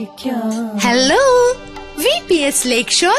Hello V P S lakeshore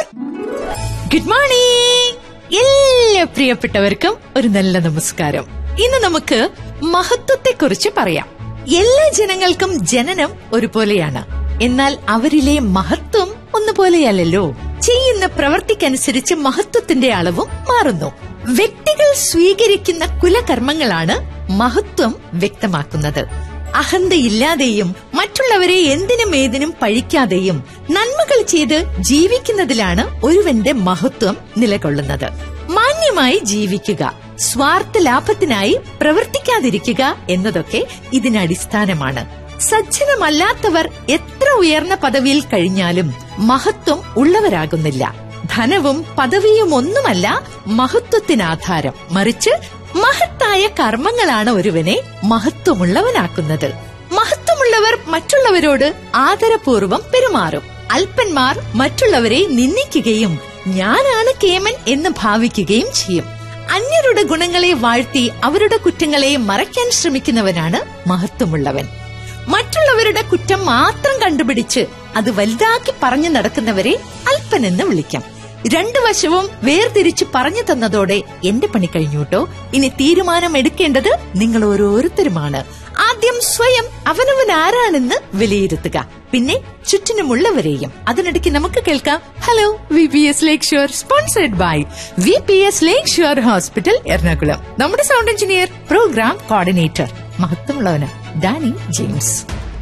good morning എല്ലാ പ്രിയപ്പെട്ടവർക്കും ഒരു നല്ല നമസ്കാരം ഇന്ന് നമുക്ക് മഹത്വത്തെക്കുറിച്ച് പറയാം എല്ലാ ജനങ്ങൾക്കും ജനനം ഒരുപോലെയാണ് എന്നാൽ അവരിലെ മഹത്വം ഒന്നുപോലെയല്ലല്ലോ ചെയ്യുന്ന പ്രവർത്തിക്കനുസരിച്ച് മഹത്വത്തിന്റെ അളവും മാറുന്നു വ്യക്തികൾ സ്വീകരിക്കുന്ന കുലകർമ്മങ്ങളാണ് മഹത്വം വ്യക്തമാക്കുന്നത് അഹന്തയില്ലാതെയും മറ്റുള്ളവരെ എന്തിനും ഏതിനും പഴിക്കാതെയും നന്മകൾ ചെയ്ത് ജീവിക്കുന്നതിലാണ് ഒരുവന്റെ മഹത്വം നിലകൊള്ളുന്നത് മാന്യമായി ജീവിക്കുക സ്വാർത്ഥ ലാഭത്തിനായി പ്രവർത്തിക്കാതിരിക്കുക എന്നതൊക്കെ ഇതിനടിസ്ഥാനമാണ് സജ്ജനമല്ലാത്തവർ എത്ര ഉയർന്ന പദവിയിൽ കഴിഞ്ഞാലും മഹത്വം ഉള്ളവരാകുന്നില്ല ധനവും പദവിയും ഒന്നുമല്ല മഹത്വത്തിനാധാരം മറിച്ച് മഹത്തായ കർമ്മങ്ങളാണ് ഒരുവനെ മഹത്വമുള്ളവനാക്കുന്നത് മഹത്വമുള്ളവർ മറ്റുള്ളവരോട് ആദരപൂർവം പെരുമാറും അല്പന്മാർ മറ്റുള്ളവരെ നിന്ദിക്കുകയും ഞാനാണ് കേമൻ എന്ന് ഭാവിക്കുകയും ചെയ്യും അന്യരുടെ ഗുണങ്ങളെ വാഴ്ത്തി അവരുടെ കുറ്റങ്ങളെ മറയ്ക്കാൻ ശ്രമിക്കുന്നവനാണ് മഹത്വമുള്ളവൻ മറ്റുള്ളവരുടെ കുറ്റം മാത്രം കണ്ടുപിടിച്ച് അത് വലുതാക്കി പറഞ്ഞു നടക്കുന്നവരെ അല്പനെന്ന് വിളിക്കാം രണ്ടു വശവും വേർതിരിച്ച് പറഞ്ഞു തന്നതോടെ എന്റെ പണി കഴിഞ്ഞുട്ടോ ഇനി തീരുമാനം എടുക്കേണ്ടത് നിങ്ങൾ ഓരോരുത്തരുമാണ് ആദ്യം സ്വയം അവനവൻ ആരാണെന്ന് വിലയിരുത്തുക പിന്നെ ചുറ്റിനുമുള്ളവരെയും അതിനിടയ്ക്ക് നമുക്ക് കേൾക്കാം hello V P S lakeshore sponsored by V P S lakeshore hospital Ernakulam നമ്മുടെ സൗണ്ട് എഞ്ചിനീയർ പ്രോഗ്രാം കോർഡിനേറ്റർ മഹത്വമുള്ളവന് ഡാനി ജെയിംസ്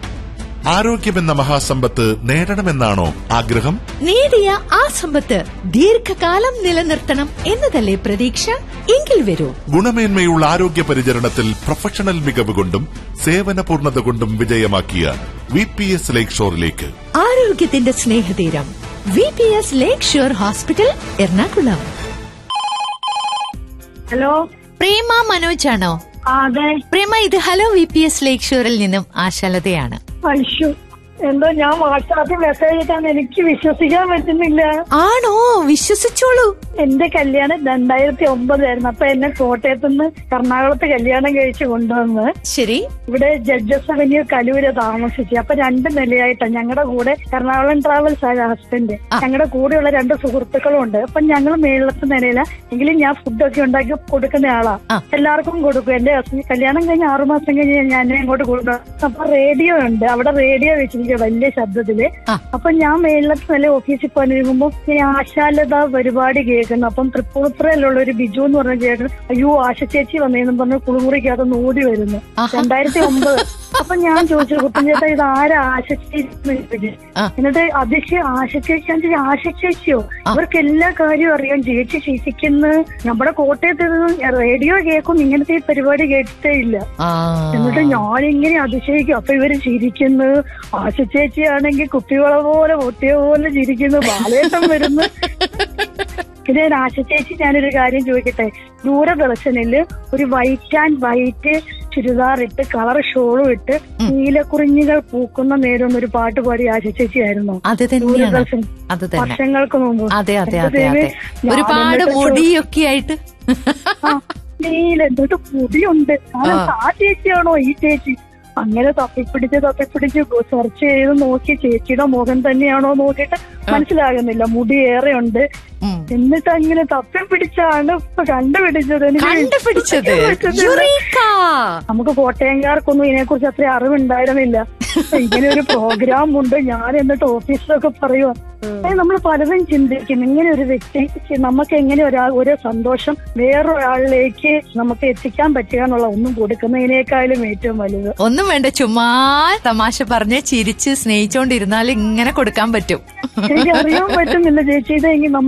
ആരോഗ്യമെന്ന മഹാസമ്പത്ത് നേടണമെന്നാണോ ആഗ്രഹം നേടിയ ആ സമ്പത്ത് ദീർഘകാലം നിലനിർത്തണം എന്നതല്ലേ പ്രതീക്ഷ എങ്കിൽ വരൂ ഗുണമേന്മയുള്ള ആരോഗ്യ പരിചരണത്തിൽ പ്രൊഫഷണൽ മികവ് കൊണ്ടും സേവന പൂർണ്ണത കൊണ്ടും വിജയമാക്കിയ വി പി എസ് ലേക്ക് ഷോറിലേക്ക് ആരോഗ്യത്തിന്റെ സ്നേഹതീരം V P S lakeshore hospital Ernakulam hello Prema Manoj ആണോ ആ അതെ പ്രേമ ഇത് hello V P S lake ഷുവറിൽ നിന്നും ആശാലതയാണ് അയ്യോ എന്തോ ഞാൻ വാട്സാപ്പിൽ മെസ്സേജ് ഇട്ടാന്ന് എനിക്ക് വിശ്വസിക്കാൻ പറ്റുന്നില്ല ആണോ വിശ്വസിച്ചോളൂ എന്റെ കല്യാണം രണ്ടായിരത്തി ഒമ്പതായിരുന്നു അപ്പൊ എന്നെ കോട്ടയത്ത് നിന്ന് എറണാകുളത്ത് കല്യാണം കഴിച്ച് കൊണ്ടുവന്ന് ശരി ഇവിടെ ജഡ്ജസ് അവന്യൂ കലൂര് താമസിച്ചു അപ്പൊ രണ്ട് നിലയായിട്ടാണ് ഞങ്ങളുടെ കൂടെ എറണാകുളം ട്രാവൽസ് ആയ ഹസ്ബൻഡ് ഞങ്ങളുടെ കൂടെയുള്ള രണ്ട് സുഹൃത്തുക്കളും ഉണ്ട് അപ്പൊ ഞങ്ങൾ മേളത്തെ നിലയില എങ്കിലും ഞാൻ ഫുഡൊക്കെ ഉണ്ടാക്കി കൊടുക്കുന്ന ആളാ ആ. എല്ലാവർക്കും കൊടുക്കും എന്റെ husband കല്യാണം കഴിഞ്ഞ് ആറുമാസം കഴിഞ്ഞ് ഞാൻ എന്നെ ഇങ്ങോട്ട് കൊടുക്കും അപ്പൊ റേഡിയോ ഉണ്ട് അവിടെ റേഡിയോ വെച്ചിരിക്കുക വലിയ ശബ്ദത്തില് ആ. അപ്പൊ ഞാൻ മേളത്തെ നില ഓഫീസിൽ പോകാനിരിക്കുമ്പോ ഇങ്ങനെ ആശാലത പരിപാടി കേൾക്കുന്നു അപ്പം തൃപ്പൂണിത്തുറയിലുള്ള ഒരു ബിജു എന്ന് പറഞ്ഞ ചേട്ടൻ അയ്യോ ആശ ചേച്ചി വന്നേന്നും പറഞ്ഞ് കുളിമുറിക്കകത്ത് ഓടി വരുന്നു ആഹാ. രണ്ടായിരത്തി ഒമ്പത് അപ്പൊ ഞാൻ ചോദിച്ചു കുട്ടൻ ചേട്ടാ ഇത് ആരാ ആശ ചേച്ചി എന്ന് ചോദിച്ചു. ആ. എന്നിട്ട് അധ്യക്ഷ ആശ ചേച്ചി ഞാൻ ചോദിച്ചു, ആശ ചേച്ചിയോ അവർക്ക് എല്ലാ കാര്യവും അറിയാം ചേച്ചി ശിശിക്കുന്നു നമ്മുടെ കോട്ടയത്ത് ഇരുന്ന് റേഡിയോ കേൾക്കും ഇങ്ങനത്തെ ഈ പരിപാടി കേട്ടിട്ടേ ഇല്ല ആ എന്നിട്ട് ഞാനിങ്ങനെ അതിശയിക്കും അപ്പൊ ഇവര് ചിരിക്കുന്നു ആശ ചേച്ചിയാണെങ്കിൽ കുപ്പിവള പോലെ പൊട്ടിയ പോലെ ചിരിക്കുന്നു ബാലേട്ടം വരുന്നു പിന്നെ ഒരു ആശ ചേച്ചി ഞാനൊരു കാര്യം ചോദിക്കട്ടെ ദൂരദർശനില് ഒരു വൈറ്റ് ആൻഡ് വൈറ്റ് ചുരിദാർ ഇട്ട് കളർ ഷോളും ഇട്ട് നീലക്കുറിഞ്ഞികൾ പൂക്കുന്ന നേരം എന്നൊരു പാട്ട് പാടി ആശ ചേച്ചിയായിരുന്നു അത് തന്നെയാണ് ദൂരദർശൻ അത് തന്നെ വർഷങ്ങൾക്ക് മുമ്പ് അതെ അതെ എന്റെ അതെ ദൈവമേ, അതെ ഞാൻ ഒരുപാട് എന്നിട്ട് ചോ- മുടിയൊക്കെ ആയിട്ട് ആ, നീല എന്നിട്ട് മുടിയുണ്ട് കാരണം ആ. ആ ചേച്ചിയാണോ ഈ ചേച്ചി അങ്ങനെ തപ്പിപ്പിടിച്ച് തപ്പിപ്പിടിച്ച് സെർച്ച് ചെയ്ത് നോക്കി ചേച്ചിയുടെ മുഖം തന്നെയാണോ നോക്കിയിട്ട് മനസ്സിലാകുന്നില്ല മുടി ഏറെ ഉണ്ട് ഉം. എന്നിട്ട് അങ്ങനെ തപ്പിപ്പിടിച്ചാണ് ഇപ്പൊ കണ്ടുപിടിച്ചത് എനിക്ക് കണ്ടുപിടിച്ചത് വിശ്വസിക്കാൻ പറ്റുന്നില്ല. യുറീക്ക. നമുക്ക് കോട്ടയംകാർക്കൊന്നും ഇതിനെക്കുറിച്ച് അത്ര അറിവുണ്ടായിരുന്നില്ല ഇങ്ങനെ ഒരു പ്രോഗ്രാം ഉണ്ട് ഞാൻ എന്നിട്ട് ഓഫീസിലൊക്കെ പറയുക നമ്മൾ പലതും ചിന്തിക്കും ഇങ്ങനെ ഒരു വ്യക്തി നമുക്ക് എങ്ങനെ ഒരാ ഒരു സന്തോഷം വേറൊരാളിലേക്ക് നമുക്ക് എത്തിക്കാൻ പറ്റുക എന്നുള്ള ഒന്നും കൊടുക്കുന്നതിനേക്കാളും ഏറ്റവും വലുത് ഒന്നും വേണ്ട ചുമ്മാ തമാശ പറഞ്ഞ് ചിരിച്ച് സ്നേഹിച്ചോണ്ടിരുന്നാൽ ഇങ്ങനെ കൊടുക്കാൻ പറ്റും എനിക്ക് അറിയാൻ പറ്റുന്നില്ല ചേച്ചി ഇതെങ്കിൽ